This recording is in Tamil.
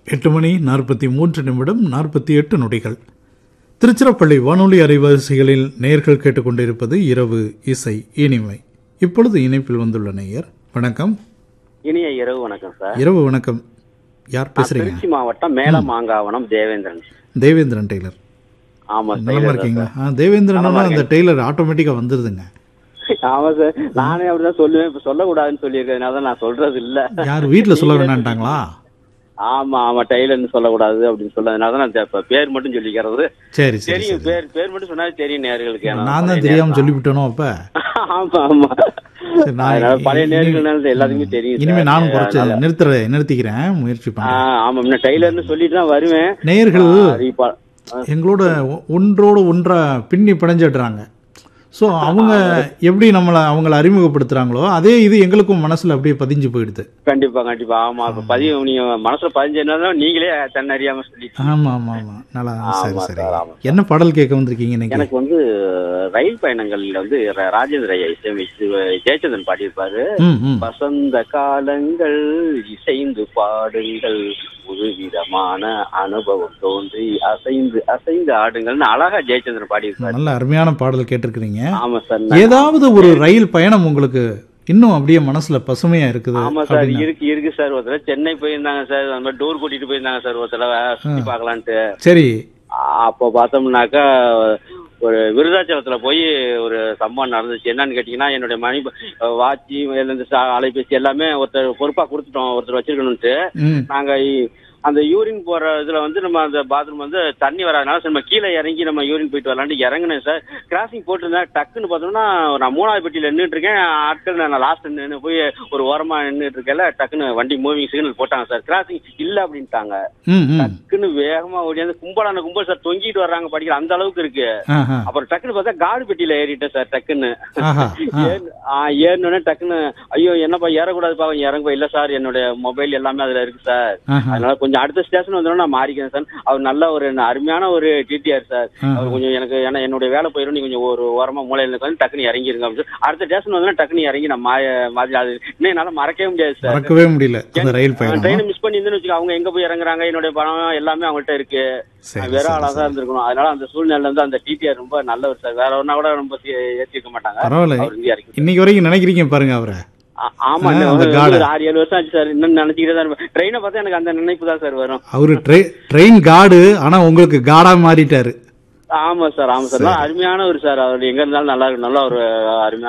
எட்டு மணி நாற்பத்தி மூன்று நிமிடம் நாற்பத்தி எட்டு நொடிகள் திருச்சிராப்பள்ளி வானொலி அலைவரிசைகளில் நேயர்கள் கேட்டுக்கொண்டிருப்பது இரவு இசை இனிமை இப்பொழுது இணைப்பில் வந்துள்ள நேயர் வணக்கம் இனிய இரவு வணக்கம் சார் இரவு வணக்கம் யார் நான் பேசுறீங்க திருச்சி மாவட்டம் மேலமாங்காவனம் தேவேந்திரன் தேவேந்திரன் டெய்லர் ஆமா நலமா சார் இருக்கீங்களா ஆ தேவேந்திரன் அந்த டெய்லர் ஆட்டோமேட்டிக்காக வந்துருதுங்க ஆமா சார் நானே அப்படிதான் சொல்லுவேன் இப்ப சொல்லக்கூடாதுன்னு சொல்லியிருக்கிறதுனால தான் நான் சொல்றது இல்ல யார் வீட்டில் சொல்ல வேணான்ட்டாங்களா ஆமா ஆமா டெய்லர்னு சொல்லக்கூடாது அப்படின்னு சொன்னதுனால தான் நான் இப்ப பேர் மட்டும் சொல்லிக்கிறது சரி சரி தெரியும் பேர் பேர் மட்டும் சொன்னாலே தெரியும் நேர்களுக்கு ஏன்னா நான் தான் தெரியாம சொல்லிவிட்டேனோ அப்ப ஆமா ஆமா சரி, நான் அதனால பழைய இனி- நேர்கள்னால எல்லாத்துக்குமே தெரியும் இனிமே சார். நானும் குறைச்சு நிறுத்துற நிறுத்திக்கிறேன் முயற்சி ஆ, பண்றேன் ஆமா முன்ன டெய்லர்னு சொல்லிட்டு தான் வருவேன் நேயர்கள் அது இப்ப- எங்களோட ஒ- ஒன்றோடு ஒன்றா பின்னி பிணைஞ்சிடுறாங்க ஸோ அவங்க எப்படி நம்மளை அவங்கள அறிமுகப்படுத்துறாங்களோ அதே இது எங்களுக்கும் மனசுல அப்படியே பதிஞ்சு போயிடுது கண்டிப்பா கண்டிப்பா ஆமா இப்ப பதிவு நீங்க மனசுல பதிஞ்சதுனால நீங்களே தன்னை அறியாம சொல்லிட்டு ஆமா ஆமா ஆமா நல்லா சரி ஆமா சரி சார், ஆமா. என்ன பாடல் கேட்க வந்திருக்கீங்க இன்னைக்கு எனக்கு வந்து ரயில் பயணங்கள்ல வந்து ர- ராஜேந்திர ஐயா இசையமைச்சு ஜெயச்சந்திரன் பாடியிருப்பாரு ம் ம் வசந்த காலங்கள் இசைந்து பாடுங்கள் புதுவிதமான அனுபவம் தோன்றி அசைந்து அசைந்து ஆடுங்கள்னு அழகா ஜெயச்சந்திரன் பாடியிருப்பாரு நல்ல அருமையான பாடல் கேட்டிருக்கிறீங்க ஆமா சார் நான்- ஏதாவது ஒரு ரயில் பயணம் உங்களுக்கு இன்னும் அப்படியே மனசுல பசுமையா இருக்குது ஆமா சார் அப்படின்னா இருக்கு இருக்கு சார் ஒரு தடவை சென்னை போயிருந்தாங்க சார் அந்த மாதிரி டூர் கூட்டிட்டு போயிருந்தாங்க சார் ஒரு தடவை சுத்தி பார்க்கலான்ட்டு சரி அப்போ பார்த்தோம்னாக்கா ஒரு விருதாச்சலத்துல போய் ஒரு சம்பவம் நடந்துச்சு என்னன்னு கேட்டீங்கன்னா என்னுடைய மணி வாட்சி இந்த சா- அலைபேசி எல்லாமே ஒருத்தர் பொறுப்பா கொடுத்துட்டோம் ஒருத்தர் வச்சிருக்கணும்ட்டு ம் நாங்க இ- அந்த யூரின் போற இதுல வந்து நம்ம அந்த பாத்ரூம் வந்து தண்ணி வராதனால சரி, நம்ம கீழே இறங்கி நம்ம யூரின் போயிட்டு வரலான்ட்டு இறங்குனேன் சார் கிராசிங் போட்டிருந்தேன் டக்குன்னு பார்த்தோம்னா நான் மூணாவது பெட்டியில நின்றுட்டு இருக்கேன் ஆட்கள் நான் லாஸ்ட் நின்று போய் ஒரு ஓரமா நின்றுட்டு இருக்கல டக்குன்னு வண்டி மூவிங் சிக்னல் போட்டாங்க சார் கிராசிங் இல்ல அப்படின்ட்டாங்க ம் ம் டக்குன்னு வேகமா ஓடியாந்து கும்பலான கும்பல் சார் தொங்கிட்டு வர்றாங்க படிக்கிற அந்த அளவுக்கு இருக்கு ஆஹா அப்புறம் டக்குன்னு பார்த்தா காடு பெட்டியில ஏறிட்டேன் சார் டக்குன்னு ஆஹா ஆ. ஏறு- ஆ, ஏறினோடனே டக்குன்னு ஐயோ என்னப்பா ஏறக்கூடாது பாவம் இறங்குப்பா இல்ல சார் என்னுடைய மொபைல் எல்லாமே அதுல இருக்கு சார் ஆஹா அதனால கொஞ்சம் அடுத்த ஸ்டேஷன் வந்தோட நான் மாறிக்கிறேன் சார் அவர் நல்ல ஒரு அருமையான ஒரு டிடிஆர் சார் ஆஹா. அவர் கொஞ்சம் எனக்கு ஏன்னா என்னுடைய வேலை போயிடும் நீ கொஞ்சம் ஒரு ஓரமா மூலையில வந்து டக்குன்னு இறங்கிருங்க அப்படின்னு சொல்லி அடுத்த ஸ்டேஷன் வந்தோடனே டக்குன்னு இறங்கி நான் மா மாதிரி அது இன்னும் என்னால மறக்கவே முடியாது சார் மறக்கவே முடியல அந்த ரயில் பயணம் ட்ரெயினை மிஸ் பண்ணி இருந்துன்னு வச்சுக்கோ அவங்க எங்க போய் இறங்குறாங்க என்னுடைய பணம் எல்லாமே அவங்கள்ட்ட இருக்கு சரி, நான் வேற சரி, ஆளா தான் இருந்திருக்கணும் அதனால அந்த சூழ்நிலை வந்து அந்த டிடிஆர் ரொம்ப நல்லவர் சார் வேற ஒன்னா கூட ரொம்ப சி- ஏத்திருக்க மாட்டாங்க பரவாயில்ல அவர் இங்கே இறக்கி இன்னைக்கு வரைக்கும் நினைக்கிறீங்க பாருங்க அவரை ஆ- ஆமா ஆ, இந்த அந்த ஒரு காடை. ஒரு ஆறு ஏழு வருஷம் ஆச்சு சார் இன்னும் நினைச்சுக்கிட்டே தான் இருப்பேன் ட்ரெயினை பார்த்தா எனக்கு அந்த நினைப்பு தான் சார் வரும் அவரு ட்ரெயின் ட்ரெயின் காடு ஆனா உங்களுக்கு காடா மாறிட்டாரு ஆமா சார் ஆமா சார் நல்லா அருமையான ஒரு சார் அவர் எங்க இருந்தாலும் நல்லா இருக்கும் நல்ல ஒரு அருமையான